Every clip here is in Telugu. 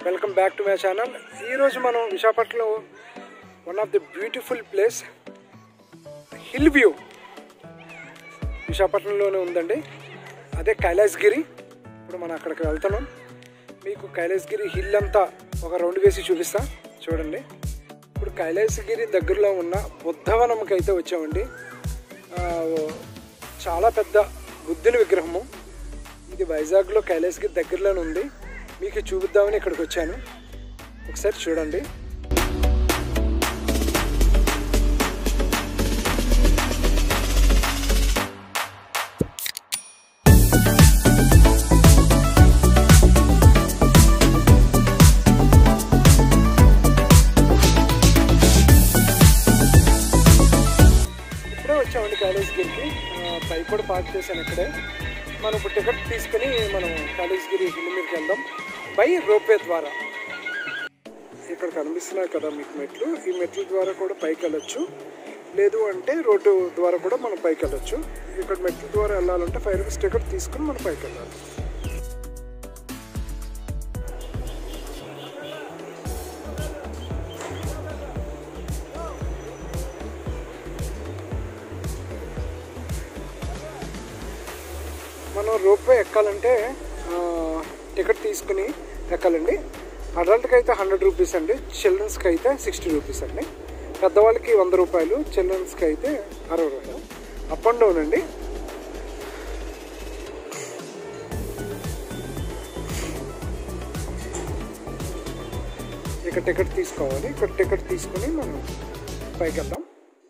Welcome back to my channel ఈరోజు మనం విశాఖపట్నంలో one of the beautiful place hill view విశాఖపట్నంలోనే ఉందండి అదే కైలాసగిరి ఇప్పుడు మనం అక్కడికి వెళ్తున్నాం మీకు కైలాసగిరి హిల్ అంతా ఒక రౌండ్ వేసి చూపిస్తా చూడండి ఇప్పుడు కైలాసగిరి దగ్గరలో ఉన్న బుద్ధవనంకి అయితే వచ్చామండి ఆ, చాలా పెద్ద బుద్ధుని విగ్రహము ఇది వైజాగ్లో కైలాసగిరి దగ్గరలోనే ఉంది మీకు చూపిద్దామని ఇక్కడికి వచ్చాను ఒకసారి చూడండి ఇప్పుడే వచ్చామండి కాలేజ్గిరికి బైక్ కూడా పార్క్ చేశాను ఇక్కడే మనం ఇప్పుడు టికెట్ తీసుకుని మనం కాలేజ్గిరి హిల్ మీదకి వెళ్దాం బై రోప్వే ద్వారా ఇక్కడ కనిపిస్తున్నాయి కదా మీకు మెట్లు ఈ మెట్ల ద్వారా కూడా పైకి వెళ్ళొచ్చు లేదు అంటే రోడ్డు ద్వారా కూడా మనం పైకి వెళ్ళొచ్చు ఇక్కడ మెట్ల ద్వారా వెళ్ళాలంటే ఫైవ్ రూపీస్ టికెట్ తీసుకుని మనం పైకి వెళ్ళాలి మనం రోప్వే ఎక్కాలంటే ఆ, టికెట్ తీసుకుని ఎక్కాలండి అడల్ట్కి అయితే హండ్రెడ్ రూపీస్ అండి చిల్డ్రన్స్కి అయితే సిక్స్టీ రూపీస్ అండి పెద్దవాళ్ళకి వంద రూపాయలు చిల్డ్రన్స్కి అయితే అరవై రూపాయలు అప్ అండ్ డౌన్ అండి ఇక్కడ టికెట్ తీసుకోవాలి ఇక్కడ టికెట్ తీసుకుని మనం పైకి వెళ్దాం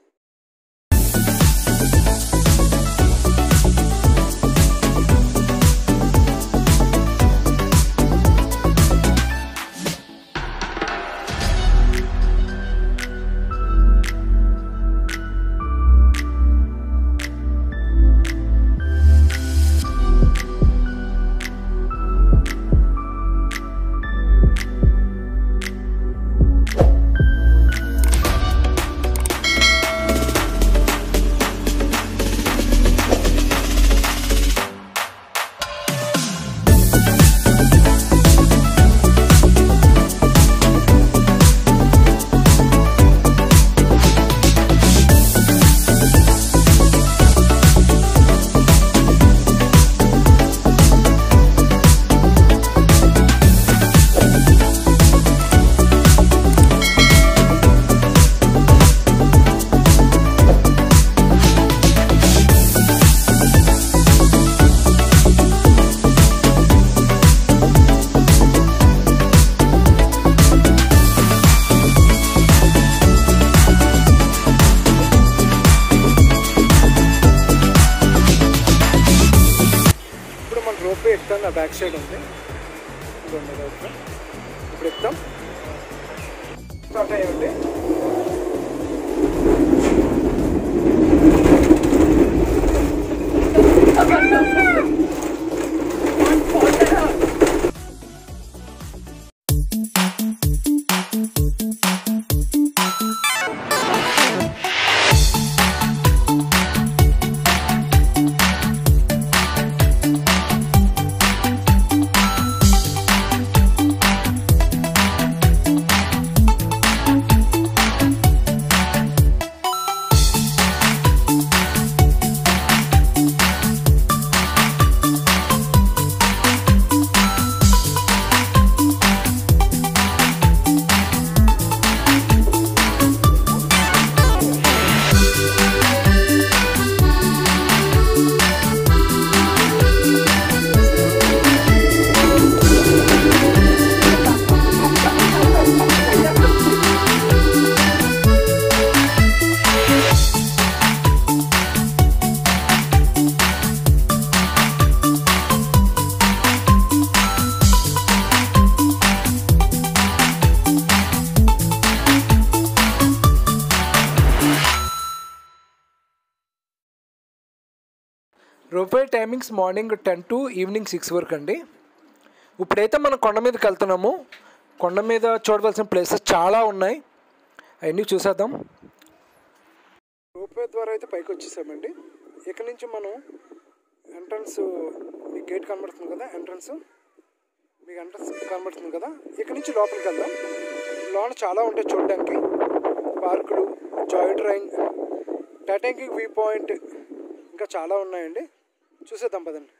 ఇప్పుడు మన రోపే ఎక్కుతాం నా బ్యాక్ సైడ్ ఉంది ఇదిగోండి అది ఒకటి. ఇప్పుడు ఎక్కుతాం స్టార్ట్ అయ్యండి ropeway timings morning ten to evening six వరకు అండి ఇప్పుడైతే మనం కొండ మీదకి వెళ్తున్నాము కొండ మీద చూడవలసిన ప్లేసెస్ చాలా ఉన్నాయి అవన్నీ చూసేద్దాం రోపే ద్వారా అయితే పైకి వచ్చేసామండి ఇక్కడ నుంచి మనం ఎంట్రన్స్ మీ గేట్ కనబడుతుంది కదా ఎంట్రన్స్ మీకు అంటే కనబడుతుంది కదా ఇక్కడ నుంచి లోపలికి వెళ్దాం లోన చాలా ఉంటాయి చూడడానికి పార్కులు జాయ్ ట్రైన్ టాటాంకింగ్ వ్యూ పాయింట్ ఇంకా చాలా ఉన్నాయండి చూసేద్దాం పదండి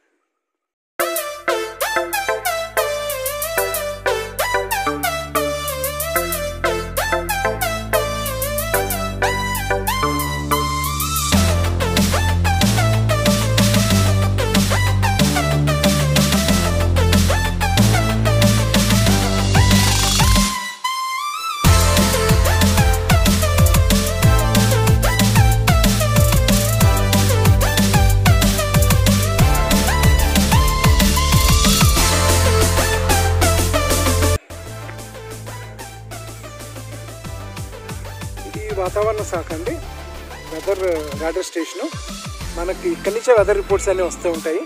ఇది వాతావరణ శాఖ అండి వెదర్ రాడర్ స్టేషను మనకి ఇక్కడి నుంచే వెదర్ రిపోర్ట్స్ అన్నీ వస్తూ ఉంటాయి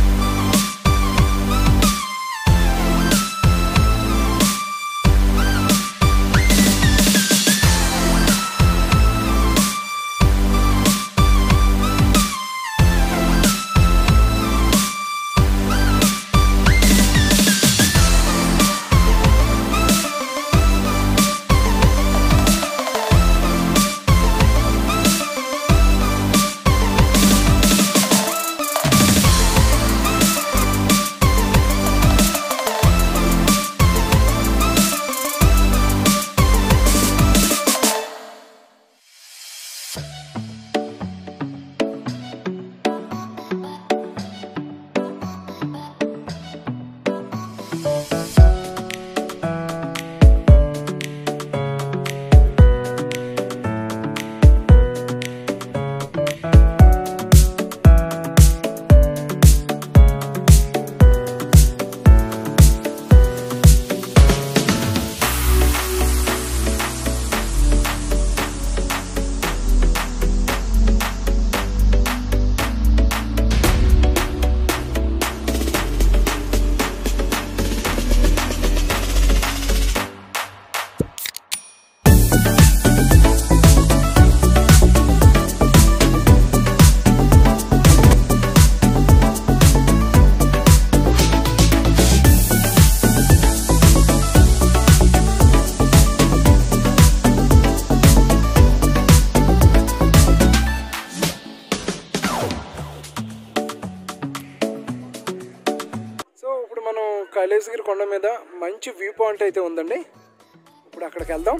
సో ఇప్పుడు మనం కైలాసగిరి కొండ మీద మంచి వ్యూ పాయింట్ అయితే ఉందండి ఇప్పుడు అక్కడికి వెళ్దాం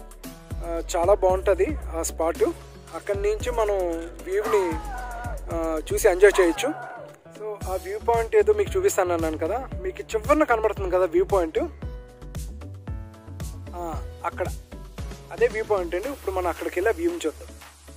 ఆ, చాలా బాగుంటుంది ఆ స్పాట్ అక్కడి నుంచి మనం వ్యూని చూసి ఎంజాయ్ చేయొచ్చు సో ఆ వ్యూ పాయింట్ ఏదో మీకు చూపిస్తాను అన్నాను కదా మీకు చివరిన కనబడుతుంది కదా వ్యూ పాయింట్ అక్కడ అదే వ్యూ పాయింట్ అండి ఇప్పుడు మనం అక్కడికి వెళ్ళి ఆ వ్యూని చూద్దాం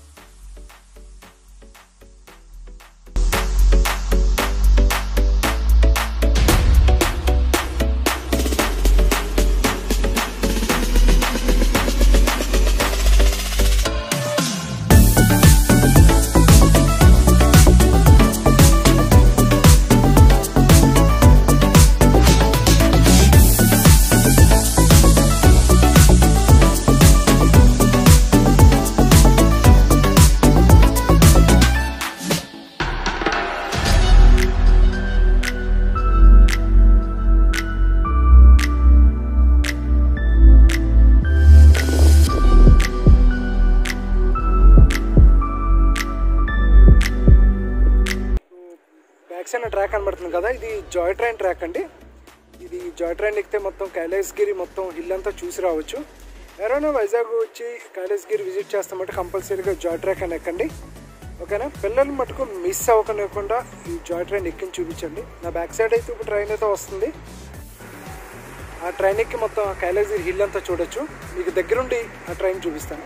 బ్యాక్ సైడ్ ట్రాక్ కనబడుతుంది కదా ఇది జాయ్ ట్రైన్ ట్రాక్ అండి ఇది జాయ్ ట్రైన్ ఎక్కితే మొత్తం కైలాసగిరి మొత్తం హిల్ అంతా చూసి రావచ్చు ఎవరైనా వైజాగ్ వచ్చి కైలాసగిరి విజిట్ చేస్తామంటే కంపల్సరీగా జాయ్ ట్రాక్ అని ఎక్కండి ఓకేనా పిల్లలు మటుకు మిస్ అవ్వకుండా ఈ జాయ్ ట్రైన్ ఎక్కించి చూపించండి నా బ్యాక్ సైడ్ అయితే ఇప్పుడు ట్రైన్ అయితే వస్తుంది ఆ ట్రైన్ ఎక్కి మొత్తం కైలాసగిరి హిల్ అంతా చూడొచ్చు మీకు దగ్గరుండి ఆ ట్రైన్ చూపిస్తాను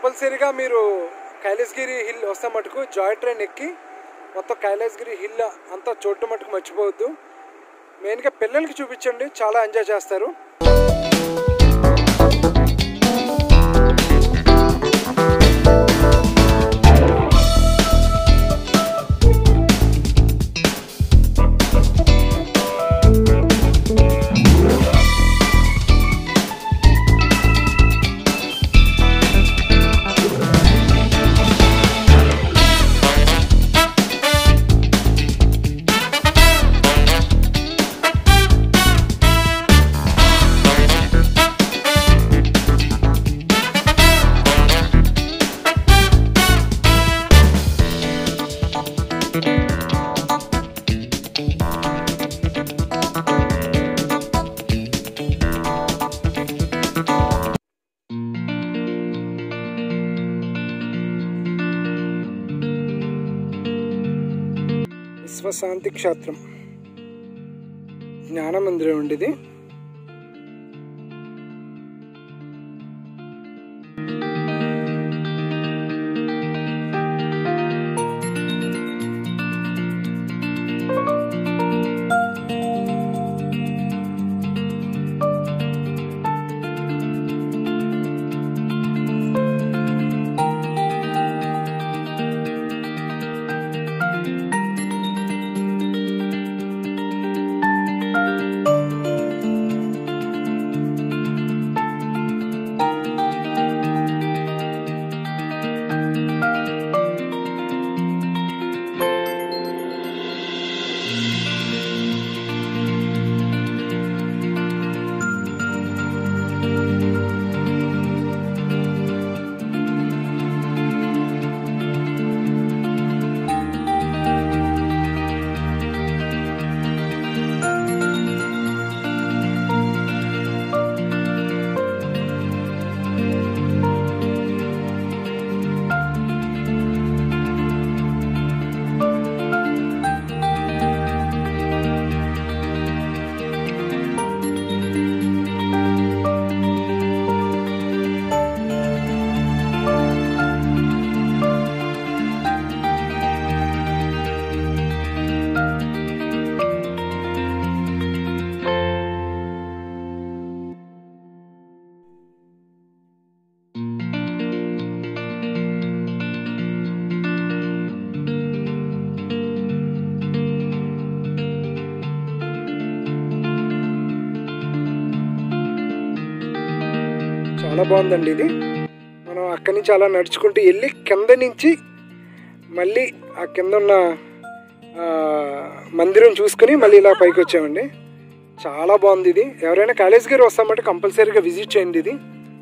కంపల్సరీగా మీరు కైలాసగిరి హిల్ వస్తే మటుకు జాయ్ ట్రైన్ ఎక్కి మొత్తం కైలాసగిరి హిల్ అంతా చూడటం మటుకు మర్చిపోవద్దు మెయిన్గా పిల్లలకి చూపించండి చాలా ఎంజాయ్ చేస్తారు విశ్వశాంతి క్షేత్రం జ్ఞాన మందిరం అండి ఇది చాలా బాగుందండి ఇది మనం అక్కడి నుంచి అలా నడుచుకుంటూ వెళ్ళి కింద నుంచి మళ్ళీ ఆ కింద ఉన్న ఆ, మందిరం చూసుకుని మళ్ళీ ఇలా పైకి వచ్చామండి చాలా బాగుంది ఇది ఎవరైనా కాలేజ్ గారు వస్తామంటే కంపల్సరీగా విజిట్ చేయండి ఇది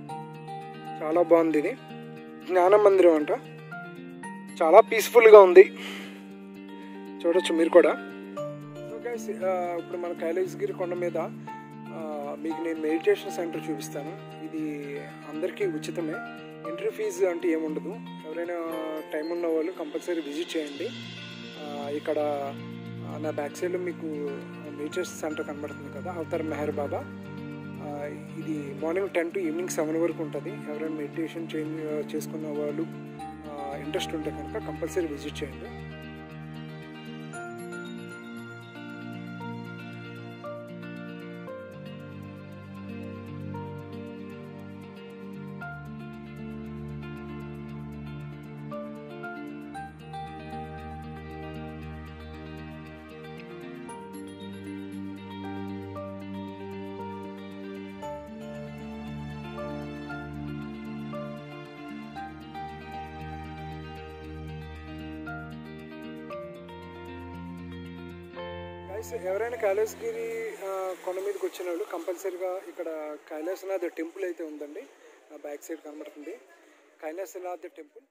చాలా బాగుంది ఇది జ్ఞాన మందిరం అంట చాలా పీస్ఫుల్గా ఉంది చూడొచ్చు మీరు కూడా సో గైస్ ఇప్పుడు మన కైలాసగిరి కొండ మీద ఆ, మీకు నేను మెడిటేషన్ సెంటర్ చూపిస్తాను ఇది అందరికీ ఉచితమే ఎంట్రీ ఫీజు అంటే ఏముండదు ఎవరైనా టైం ఉన్న వాళ్ళు కంపల్సరీ విజిట్ చేయండి ఆ, ఇక్కడ ఆ, నా బ్యాక్ సైడ్లో మీకు మెడిటేషన్ సెంటర్ కనబడుతుంది కదా అవతార్ మెహర్ బాబా ఆ, ఇది morning ten to evening seven వరకు ఉంటుంది ఎవరైనా మెడిటేషన్ చే చేసుకున్న వాళ్ళు ఇంట్రెస్ట్ ఉంటే కనుక కంపల్సరీ విజిట్ చేయండి గైస్ ఎవరైనా కైలాసగిరి ఆ, కొండ మీదకి వచ్చిన వాళ్ళు కంపల్సరీగా ఇక్కడ కైలాసనాథ్ టెంపుల్ అయితే ఉందండి నా బ్యాక్ సైడ్ కనబడుతుంది కైలాసనాథ్ టెంపుల్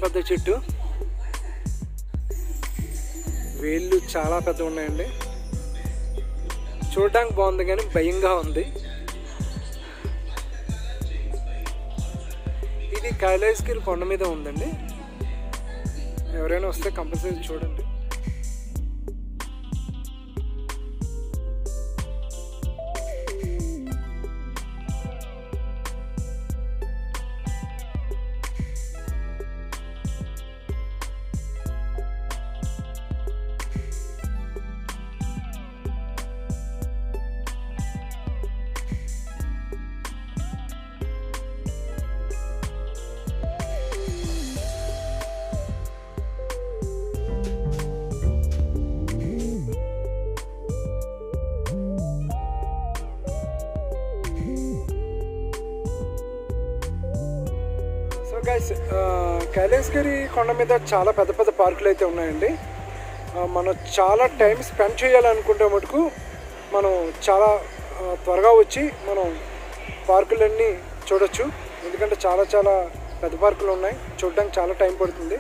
పెద్ద చెట్టు వేళ్ళు చాలా పెద్ద ఉన్నాయండి చూడడానికి బాగుంది కానీ భయంగా ఉంది ఇది కైలాసగిరి కొండ మీద ఉందండి ఎవరైనా వస్తే కంపల్సరీ చూడండి సో గైస్ కైలాసగిరి కొండ మీద చాలా పెద్ద పెద్ద పార్కులు అయితే ఉన్నాయండి ఆ, మనం చాలా టైం స్పెండ్ చేయాలనుకుంటే మటుకు మనం చాలా ఆ, త్వరగా వచ్చి మనం పార్కులన్నీ చూడొచ్చు ఎందుకంటే చాలా చాలా పెద్ద పార్కులు ఉన్నాయి చూడడానికి చాలా టైం పడుతుంది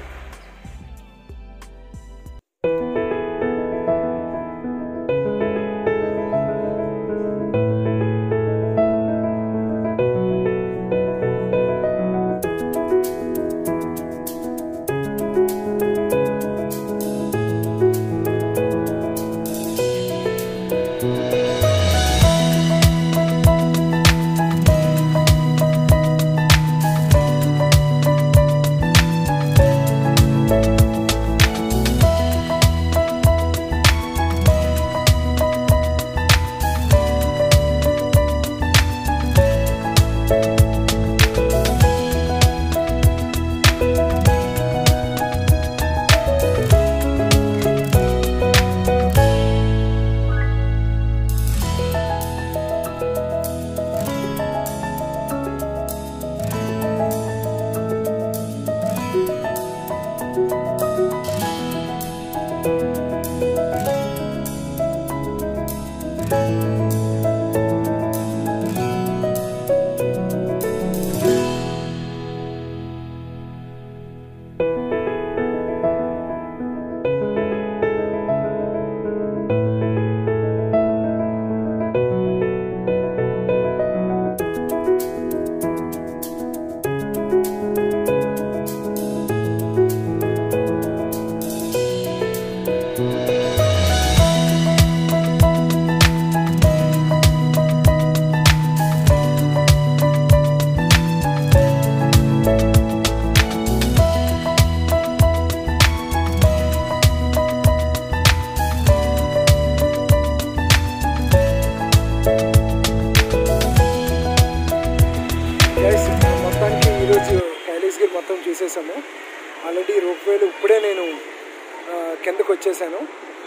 గైస్ మొత్తానికి ఈరోజు కైలాసగిరి మొత్తం చూసేసాము ఆల్రెడీ రోప్వేలు ఇప్పుడే నేను ఆ, కిందకు వచ్చేసాను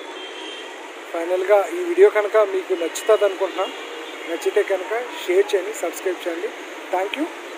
ఫైనల్గా ఈ వీడియో కనుక మీకు నచ్చుతుంది అనుకుంటున్నాను నచ్చితే కనుక షేర్ చేయండి సబ్స్క్రైబ్ చేయండి థ్యాంక్ యూ